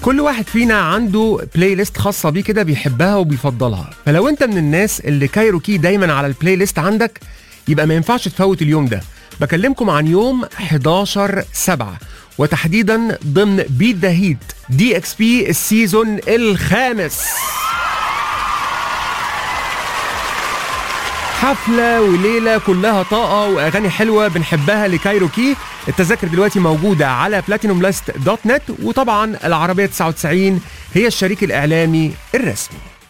كل واحد فينا عنده بلاي ليست خاصة بيه كده بيحبها وبيفضلها فلو انت من الناس اللي كايروكي دايما على البلاي ليست عندك يبقى ما ينفعش تفوت اليوم ده بكلمكم عن يوم 11 7 وتحديدا ضمن بيت ذا هيت دي اكس بي السيزون الخامس حفلة وليلة كلها طاقة وأغاني حلوة بنحبها لكايروكي التذاكر دلوقتي موجودة على بلاتينوم لاست دوت نت وطبعا العربية 99 هي الشريك الإعلامي الرسمي